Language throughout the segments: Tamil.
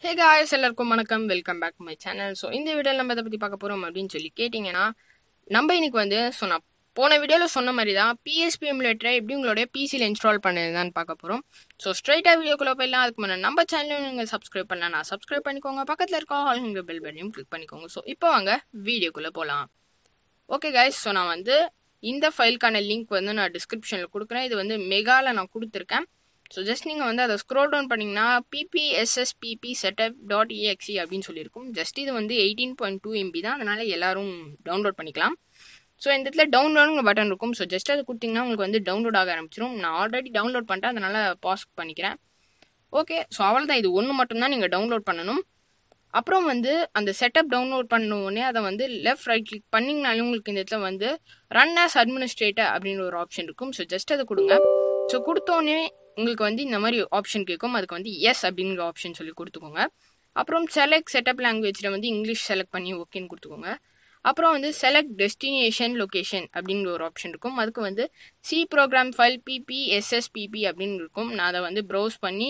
ஹே காய்ஸ் எல்லாருக்கும் வணக்கம் welcome back my channel so இந்த வீடியோவில் நம்ம இதை பற்றி பார்க்க போகிறோம் அப்படின்னு சொல்லி கேட்டிங்கன்னா நம்ம இன்னைக்கு வந்து ஸோ நான் போன வீடியோவில் சொன்ன மாதிரி தான் பிஎஸ்பி எமுலேட்டரை எப்படி உங்களுடைய பிசியில் இன்ஸ்டால் பண்ணதுதான் பார்க்க போகிறோம் ஸோ ஸ்ட்ரைட்டாக வீடியோக்குள்ளே போயிடலாம் அதுக்கு முன்னாடி நம்ம சேனலும் நீங்கள் சப்ஸ்கிரைப் பண்ணலாம் நான் சப்ஸ்கிரைப் பண்ணிக்கோங்க பக்கத்தில் இருக்க ஆளுங்க பெல் பட்டனையும் கிளிக் பண்ணிக்கோங்க ஸோ இப்போ வாங்க வீடியோக்குள்ளே போகலாம் ஓகே கைஸ் ஸோ நான் வந்து இந்த ஃபைலுக்கான லிங்க் வந்து நான் டிஸ்கிரிப்ஷனில் கொடுக்குறேன் இது வந்து மெகாவில் நான் கொடுத்துருக்கேன் ஸோ ஜஸ்ட் நீங்கள் வந்து அதை ஸ்க்ரோல் டவுன் பண்ணிங்கன்னா பிபிஎஸ்எஸ்பிபி செட்டப் டாட் இஎக்ஸி அப்படின்னு சொல்லியிருக்கும் ஜஸ்ட் இது வந்து எயிட்டீன் பாயிண்ட் டூ எம்பி தான் அதனால் எல்லாரும் டவுன்லோட் பண்ணிக்கலாம் ஸோ இந்த இடத்துல டவுன்லோடுங்க பட்டன் இருக்கும் ஸோ ஜஸ்ட் அதை கொடுத்தீங்கன்னா உங்களுக்கு வந்து டவுன்லோட் ஆக ஆரம்பிச்சிடும் நான் ஆல்ரெடி டவுன்லோட் பண்ணிட்டேன் அதனால் பாஸ் பண்ணிக்கிறேன் ஓகே ஸோ அவ்வளோதான் இது ஒன்று மட்டும்தான் நீங்கள் டவுன்லோட் பண்ணணும் அப்புறம் வந்து அந்த செட்டப் டவுன்லோட் பண்ண உடனே அதை வந்து லெஃப்ட் ரைட் கிளிக் பண்ணிங்கனாலே உங்களுக்கு இந்த இடத்துல வந்து ரன் ஆஸ் அட்மினிஸ்ட்ரேட்டர் அப்படின்ற ஒரு ஆப்ஷன் இருக்கும் ஸோ ஜஸ்ட் அதை கொடுங்க ஸோ கொடுத்தோடனே உங்களுக்கு வந்து இந்த மாதிரி ஆப்ஷன் கேட்கும் அதுக்கு வந்து எஸ் அப்படிங்கிற ஆப்ஷன் சொல்லி கொடுத்துக்கோங்க அப்புறம் செலக்ட் செட்டப் லாங்குவேஜில் வந்து இங்கிலீஷ் செலக்ட் பண்ணி ஓகேன்னு கொடுத்துக்கோங்க அப்புறம் வந்து செலக்ட் டெஸ்டினேஷன் லொக்கேஷன் அப்படிங்கிற ஒரு ஆப்ஷன் இருக்கும் அதுக்கு வந்து C program file PP SSPP அப்படின்னு இருக்கும் நான் அதை வந்து ப்ரௌஸ் பண்ணி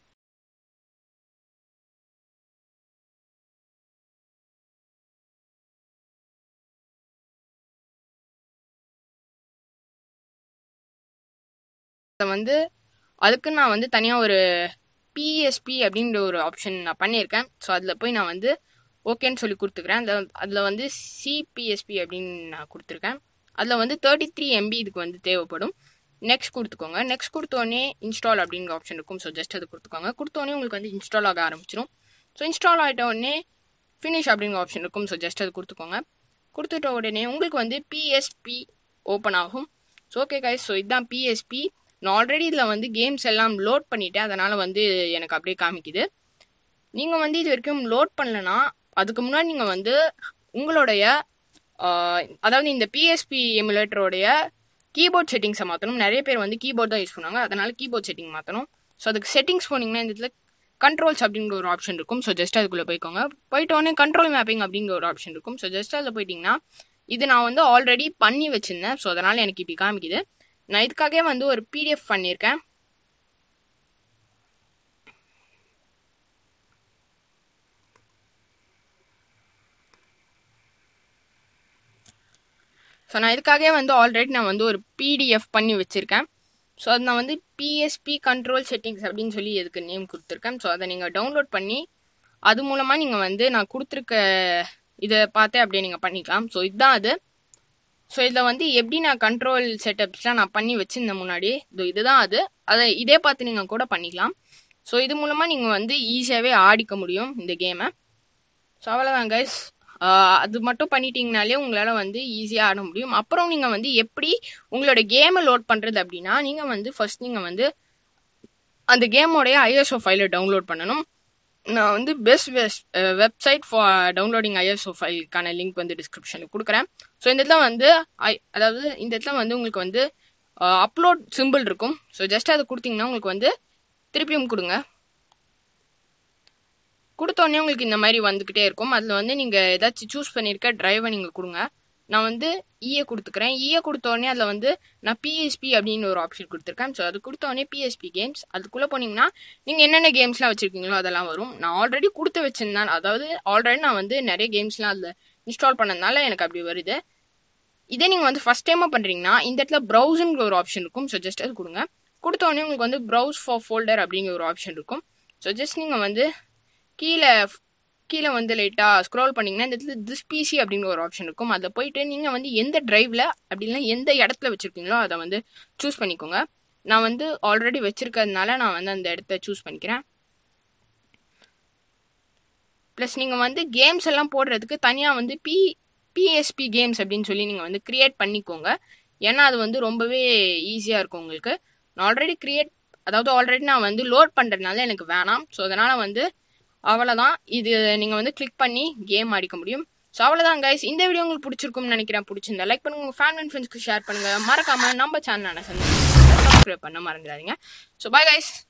அதை வந்து அதுக்கு நான் வந்து தனியாக ஒரு பிஎஸ்பி அப்படின்ற ஒரு ஆப்ஷன் நான் பண்ணியிருக்கேன் ஸோ அதில் போய் நான் வந்து ஓகேன்னு சொல்லி கொடுத்துக்கிறேன் அதில் அதில் வந்து சிபிஎஸ்பி அப்படின்னு நான் கொடுத்துருக்கேன் அதில் வந்து தேர்ட்டி த்ரீ எம்பி இதுக்கு வந்து தேவைப்படும் நெக்ஸ்ட் கொடுத்துக்கோங்க நெக்ஸ்ட் கொடுத்தோடனே இன்ஸ்டால் அப்படிங்கிற ஆப்ஷன் இருக்கும் ஸோ ஜஸ்ட் அது கொடுத்துக்கோங்க கொடுத்தோடனே உங்களுக்கு வந்து இன்ஸ்டால் ஆக ஆரம்பிச்சிடும் ஸோ இன்ஸ்டால் ஆகிட்ட உடனே ஃபினிஷ் அப்படிங்கிற ஆப்ஷன் இருக்கும் ஸோ ஜஸ்ட் அது கொடுத்துக்கோங்க கொடுத்துட்ட உடனே உங்களுக்கு வந்து பிஎஸ்பி ஓப்பன் ஆகும் ஸோ ஓகே கைஸ் ஸோ இதுதான் பிஎஸ்பி நான் ஆல்ரெடி இதில் வந்து கேம்ஸ் எல்லாம் லோட் பண்ணிட்டேன் அதனால் வந்து எனக்கு அப்படியே காமிக்குது நீங்கள் வந்து இது வரைக்கும் லோட் பண்ணலனா அதுக்கு முன்னாடி நீங்கள் வந்து உங்களுடைய அதாவது இந்த பிஎஸ்பி எமுலேட்டரோடைய கீபோர்ட் செட்டிங்ஸை மாற்றணும் நிறைய பேர் வந்து கீபோர்ட் தான் யூஸ் பண்ணுவாங்க அதனால் கீபோர்ட் செட்டிங் மாற்றணும் ஸோ அதுக்கு செட்டிங்ஸ் போனீங்கன்னா இந்த இதில் கண்ட்ரோல்ஸ் அப்படிங்கிற ஒரு ஆப்ஷன் இருக்கும் ஸோ ஜஸ்ட் அதுக்குள்ளே போய்க்கோங்க போயிட்ட உடனே கண்ட்ரோல் மேப்பிங் அப்படிங்கிற ஒரு ஆப்ஷன் இருக்கும் ஸோ ஜஸ்ட் அதில் போயிட்டிங்கன்னா இது நான் வந்து ஆல்ரெடி பண்ணி வச்சுருந்தேன் ஸோ அதனால் எனக்கு இப்படி காமிக்குது நான் இதுக்காகவே வந்து ஒரு பிடிஎஃப் பண்ணியிருக்கேன் ஸோ நான் இதுக்காகவே வந்து ஆல்ரெடி நான் வந்து ஒரு பிடிஎஃப் பண்ணி வச்சுருக்கேன் ஸோ அது நான் வந்து பிஎஸ்பி கண்ட்ரோல் செட்டிங்ஸ் அப்படின்னு சொல்லி எதுக்கு நேம் கொடுத்துருக்கேன் ஸோ அதை நீங்கள் டவுன்லோட் பண்ணி அது மூலமாக நீங்கள் வந்து நான் கொடுத்துருக்க இதை பார்த்தே அப்படியே நீங்கள் பண்ணிக்கலாம் ஸோ இதுதான் அது ஸோ இதில் வந்து எப்படி நான் கண்ட்ரோல் செட்டப்ஸ்லாம் நான் பண்ணி வச்சுருந்தேன் முன்னாடி இது இதுதான் அது அதை இதே பார்த்து நீங்கள் கூட பண்ணிக்கலாம் ஸோ இது மூலமாக நீங்கள் வந்து ஈஸியாகவே ஆடிக்க முடியும் இந்த கேமை ஸோ அவ்வளோதான் கைஸ் அது மட்டும் பண்ணிட்டீங்கனாலே உங்களால் வந்து ஈஸியாக ஆட முடியும் அப்புறம் நீங்கள் வந்து எப்படி உங்களோட கேமை லோட் பண்ணுறது அப்படின்னா நீங்கள் வந்து ஃபர்ஸ்ட் நீங்கள் வந்து அந்த கேமோடைய ஐஎஸ்ஓ ஃபைலை டவுன்லோட் பண்ணணும் நான் வந்து best best website for downloading ISO ஃபைலுக்கான லிங்க் வந்து டிஸ்கிரிப்ஷனில் கொடுக்குறேன் ஸோ இந்த இடத்துல வந்து ஐ அதாவது இந்த இடத்துல வந்து உங்களுக்கு வந்து அப்லோட் சிம்பிள் இருக்கும் ஸோ ஜஸ்ட் அதை கொடுத்தீங்கன்னா உங்களுக்கு வந்து திருப்பியும் கொடுங்க கொடுத்தோடனே உங்களுக்கு இந்த மாதிரி வந்துக்கிட்டே இருக்கும் அதில் வந்து நீங்கள் ஏதாச்சும் சூஸ் பண்ணியிருக்க ட்ரைவை நீங்கள் கொடுங்க நான் வந்து இஏ கொடுத்துக்கிறேன் இஏ கொடுத்தோடனே அதில் வந்து நான் பிஎஸ்பி அப்படின்னு ஒரு ஆப்ஷன் கொடுத்துருக்கேன் ஸோ அது கொடுத்தோடனே பிஎஸ்பி கேம்ஸ் அதுக்குள்ளே போனீங்கன்னா நீங்கள் என்னென்ன கேம்ஸ்லாம் வச்சுருக்கீங்களோ அதெல்லாம் வரும் நான் ஆல்ரெடி கொடுத்து வச்சிருந்தேன் அதாவது ஆல்ரெடி நான் வந்து நிறைய கேம்ஸ்லாம் அதில் இன்ஸ்டால் பண்ணதுனால எனக்கு அப்படி வருது இதே நீங்கள் வந்து ஃபஸ்ட் டைமாக பண்ணுறீங்கன்னா இந்த இடத்துல ப்ரௌஸுங்கிற ஒரு ஆப்ஷன் இருக்கும் ஸோ ஜஸ்ட் அது கொடுங்க கொடுத்தோடனே உங்களுக்கு வந்து ப்ரௌஸ் ஃபார் ஃபோல்டர் அப்படிங்கிற ஒரு ஆப்ஷன் இருக்கும் ஸோ ஜஸ்ட் நீங்கள் வந்து கீழே கீழே வந்து லைட்டாக ஸ்க்ரோல் பண்ணிங்கன்னா இந்த இடத்துல திஸ் பிசி அப்படிங்கிற ஒரு ஆப்ஷன் இருக்கும் அதில் போயிட்டு நீங்கள் வந்து எந்த ட்ரைவில் அப்படின்னா எந்த இடத்துல வச்சுருக்கீங்களோ அதை வந்து சூஸ் பண்ணிக்கோங்க நான் வந்து ஆல்ரெடி வச்சுருக்கிறதுனால நான் வந்து அந்த இடத்த சூஸ் பண்ணிக்கிறேன் ப்ளஸ் நீங்கள் வந்து கேம்ஸ் எல்லாம் போடுறதுக்கு தனியாக வந்து பி பிஎஸ்பி கேம்ஸ் அப்படின்னு சொல்லி நீங்கள் வந்து க்ரியேட் பண்ணிக்கோங்க ஏன்னா அது வந்து ரொம்பவே ஈஸியாக இருக்கும் உங்களுக்கு நான் ஆல்ரெடி க்ரியேட் அதாவது ஆல்ரெடி நான் வந்து லோட் பண்ணுறதுனால எனக்கு வேணாம் ஸோ அதனால் வந்து அவ்வளோதான் இது நீங்கள் வந்து கிளிக் பண்ணி கேம் ஆடிக்க முடியும் ஸோ அவ்வளோதான் கைஸ் இந்த வீடியோ உங்களுக்கு பிடிச்சிருக்கும்னு நினைக்கிறேன் பிடிச்சிருந்தா லைக் பண்ணுங்க உங்கள் ஃபேமிலி அண்ட் ஃப்ரெண்ட்ஸ்க்கு ஷேர் பண்ணுங்கள் மறக்காமல் நம்ம சேனலான சப்ஸ்கிரைப் பண்ண மறந்துடாதீங்க ஸோ பாய் கைஸ்